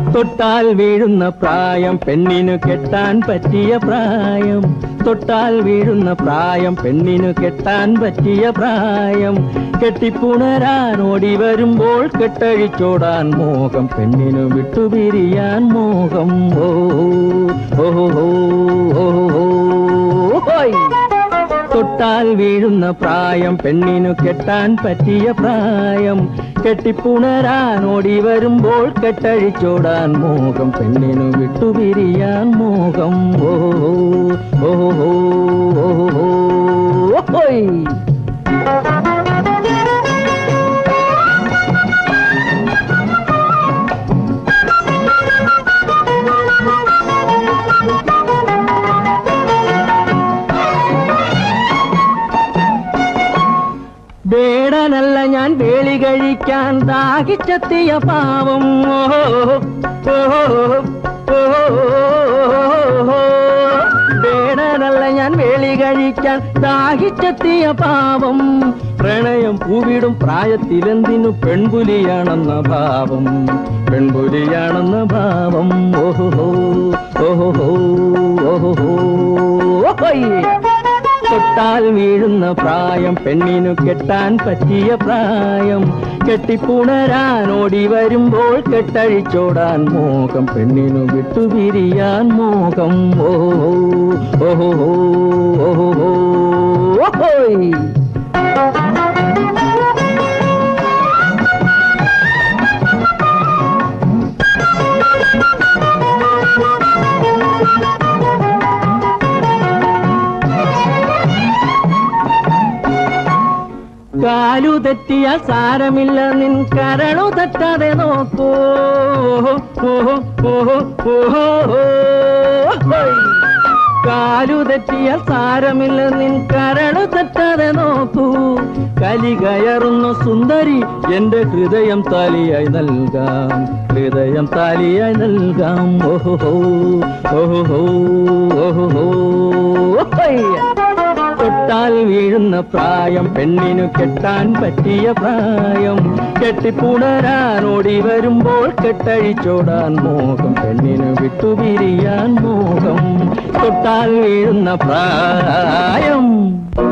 തൊട്ടാൽ വീഴുന്ന പ്രായം പെണ്ണിനു കെട്ടാൻ പറ്റിയ പ്രായം തൊട്ടാൽ വീഴുന്ന പ്രായം പെണ്ണിനു കെട്ടാൻ പറ്റിയ പ്രായം കെട്ടിപ്പുണരാൻ ഓടി വരുമ്പോൾ കെട്ടഴിച്ചോടാൻ മോഹം പെണ്ണിനു വിട്ടുപിരിയാൻ മോഹം ഓ ഓ ഓ ഓ ഓ ഹോയ് തൊട്ടാൽ വീഴുന്ന പ്രായം പെണ്ണിനു കെട്ടാൻ പറ്റിയ പ്രായം കെട്ടിപ്പുണരാൻ ഓടി വരുമ്പോൾ കെട്ടഴിച്ചോടാൻ മോഹം പെണ്ണിനു വിട്ടുപിരിയാൻ മോഹം ഓ ഓ ഓ ഓ ഓ ഹോയ് വേടനല്ല ഞാൻ വേളി കഴിക്കാൻ ദാഹിച്ചെത്തിയ പാവം ഓഹോ, ഓഹോ, ഓഹോ. വേടനല്ല ഞാൻ വേളി കഴിക്കാൻ ദാഹിച്ചെത്തിയ പാവം പ്രണയം പൂവിടും പ്രായത്തിലെന്തിനു പെൺപുലിയാണെന്ന ഭാവം പെൺപുലിയാണെന്ന ഭാവം ഓഹോ ഓഹോ ഓഹോ ഓഹോയ് തൊട്ടാൽ വീഴുന്ന പ്രായം പെണ്ണിനു കെട്ടാൻ പറ്റിയ പ്രായം കെട്ടിപ്പുണരാൻ ഓടി വരുമ്പോൾ കെട്ടഴിച്ചോടാൻ മോഹം പെണ്ണിനു വിട്ടുപിരിയാൻ മോഹം ഓ ഓഹോ ഓഹോ ഓഹോയ് കാലു തെറ്റിയാൽ സാരമില്ല നിൻ കരളു തെറ്റാതെ നോക്കൂ ഓഹോ, ഓഹോ, ഓഹോ, ഹോയ്. കാലു തെറ്റിയാൽ സാരമില്ല നിൻ കരളു തെറ്റാതെ നോക്കൂ കലി കയറുന്ന സുന്ദരി എന്റെ ഹൃദയം താലിയായി നൽകാം ഹൃദയം താലിയായി നൽകാം ഓഹോ ഓഹോ ഓഹോ ഹോയ്. തൊട്ടാൽ വീഴുന്ന പ്രായം പെണ്ണിനു കെട്ടാൻ പറ്റിയ പ്രായം കെട്ടിപ്പുണരാൻ ഓടി വരുമ്പോൾ കെട്ടഴിച്ചോടാൻ മോഹം പെണ്ണിനു വിട്ടുപിരിയാൻ മോഹം തൊട്ടാൽ വീഴുന്ന പ്രായം